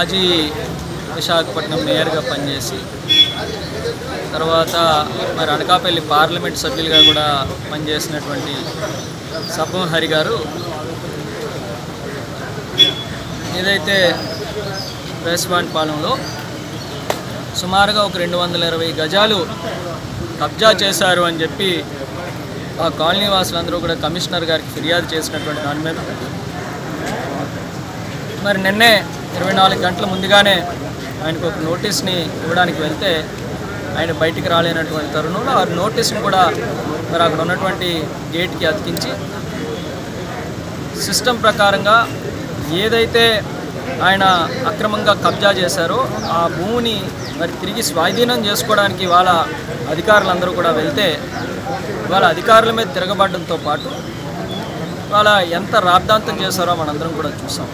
మాజీ విశాఖపట్నం మేయర్గా పనిచేసి తర్వాత మరి అనకాపల్లి పార్లమెంట్ సభ్యులుగా కూడా పనిచేసినటువంటి సబ్బం హరి గారు ఏదైతే పాలెంలో సుమారుగా ఒక రెండు వందల ఇరవై గజాలు కబ్జా చేశారు అని చెప్పి ఆ కాలనీ వాసులందరూ కూడా కమిషనర్ గారికి ఫిర్యాదు చేసినటువంటి దాని మీద మరి నిన్నే ఇరవై నాలుగు గంటల ముందుగానే ఆయనకు ఒక నోటీస్ని ఇవ్వడానికి వెళ్తే ఆయన బయటికి రాలేనటువంటి తరుణంలో ఆ నోటీస్ని కూడా మరి అక్కడ ఉన్నటువంటి గేట్కి అతికించి సిస్టమ్ ప్రకారంగా ఏదైతే ఆయన అక్రమంగా కబ్జా చేశారో ఆ భూమిని మరి తిరిగి స్వాధీనం చేసుకోవడానికి వాళ్ళ అధికారులందరూ కూడా వెళ్తే వాళ్ళ అధికారుల మీద తిరగబడడంతో పాటు వాళ్ళ ఎంత రాద్ధాంతం చేశారో మనందరం కూడా చూసాం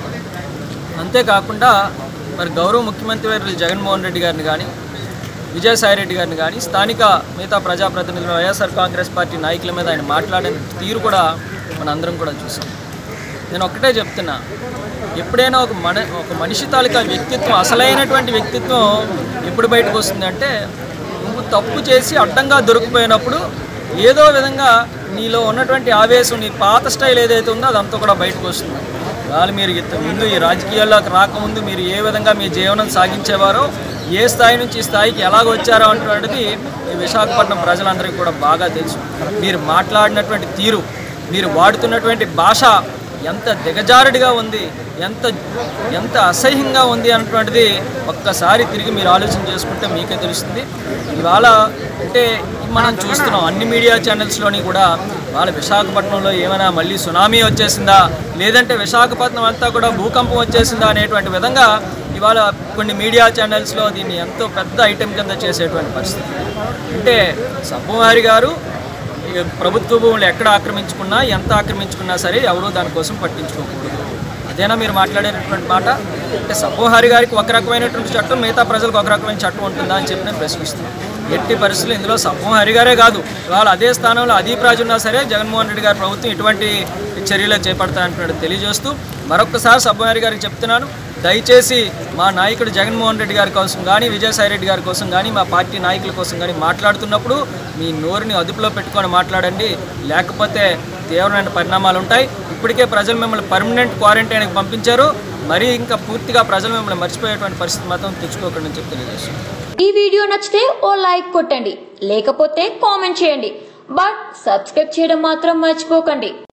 అంతేకాకుండా మరి గౌరవ ముఖ్యమంత్రి వర్యులు జగన్మోహన్ రెడ్డి గారిని కానీ విజయసాయి రెడ్డి గారిని కానీ స్థానిక మిగతా ప్రజాప్రతినిధులు వైఎస్ఆర్ కాంగ్రెస్ పార్టీ నాయకుల మీద ఆయన మాట్లాడిన తీరు కూడా మనందరం కూడా చూసాం నేను ఒక్కటే చెప్తున్నా ఎప్పుడైనా ఒక మన ఒక మనిషి తాలూకా వ్యక్తిత్వం అసలైనటువంటి వ్యక్తిత్వం ఎప్పుడు బయటకు వస్తుందంటే నువ్వు తప్పు చేసి అడ్డంగా దొరికిపోయినప్పుడు ఏదో విధంగా నీలో ఉన్నటువంటి ఆవేశం నీ పాత స్టైల్ ఏదైతే ఉందో అదంతా కూడా బయటకు వస్తుంది వాళ్ళు మీరు ఇంత ముందు ఈ రాజకీయాల్లోకి రాకముందు మీరు ఏ విధంగా మీ జీవనం సాగించేవారో ఏ స్థాయి నుంచి ఈ స్థాయికి ఎలాగ వచ్చారో అనేటువంటిది ఈ విశాఖపట్నం ప్రజలందరికీ కూడా బాగా తెలుసు మీరు మాట్లాడినటువంటి తీరు మీరు వాడుతున్నటువంటి భాష ఎంత దిగజారుడిగా ఉంది ఎంత ఎంత అసహ్యంగా ఉంది అన్నటువంటిది ఒక్కసారి తిరిగి మీరు ఆలోచన చేసుకుంటే మీకే తెలుస్తుంది ఇవాళ అంటే మనం చూస్తున్నాం అన్ని మీడియా ఛానల్స్లోని కూడా వాళ్ళ విశాఖపట్నంలో ఏమైనా మళ్ళీ సునామీ వచ్చేసిందా లేదంటే విశాఖపట్నం అంతా కూడా భూకంపం వచ్చేసిందా అనేటువంటి విధంగా ఇవాళ కొన్ని మీడియా ఛానల్స్లో దీన్ని ఎంతో పెద్ద ఐటెం కింద చేసేటువంటి పరిస్థితి అంటే సబ్బుమారి గారు ఇక ప్రభుత్వ భూములు ఎక్కడ ఆక్రమించుకున్నా ఎంత ఆక్రమించుకున్నా సరే ఎవరూ దానికోసం పట్టించుకోకూడదు అదేనా మీరు మాట్లాడేటటువంటి మాట అంటే సబ్బోహారి గారికి ఒక రకమైనటువంటి చట్టం మిగతా ప్రజలకు ఒక రకమైన చట్టం ఉంటుందా అని చెప్పి నేను ప్రశ్నిస్తున్నాను ఎట్టి పరిస్థితులు ఇందులో సబ్బోహారి గారే కాదు ఇవాళ అదే స్థానంలో అదీప్ రాజు ఉన్నా సరే జగన్మోహన్ రెడ్డి గారి ప్రభుత్వం ఇటువంటి చర్యలు చేపడతానంటున్నాడు తెలియజేస్తూ మరొకసారి సబ్బోహారి గారికి చెప్తున్నాను దయచేసి మా నాయకుడు జగన్మోహన్ రెడ్డి గారి కోసం కానీ విజయసాయి రెడ్డి గారి కోసం కానీ మా పార్టీ నాయకుల కోసం కానీ మాట్లాడుతున్నప్పుడు మీ నోరుని అదుపులో పెట్టుకొని మాట్లాడండి లేకపోతే తీవ్రమైన పరిణామాలు ఉంటాయి ఇప్పటికే ప్రజలు మిమ్మల్ని పర్మనెంట్ క్వారంటైన్కి పంపించారు మరీ ఇంకా పూర్తిగా ప్రజలు మిమ్మల్ని మర్చిపోయేటువంటి పరిస్థితి మాత్రం తెచ్చుకోకండి అని చెప్పి తెలియజేస్తున్నాను ఈ వీడియో నచ్చితే ఓ లైక్ కొట్టండి లేకపోతే కామెంట్ చేయండి బట్ సబ్స్క్రైబ్ చేయడం మాత్రం మర్చిపోకండి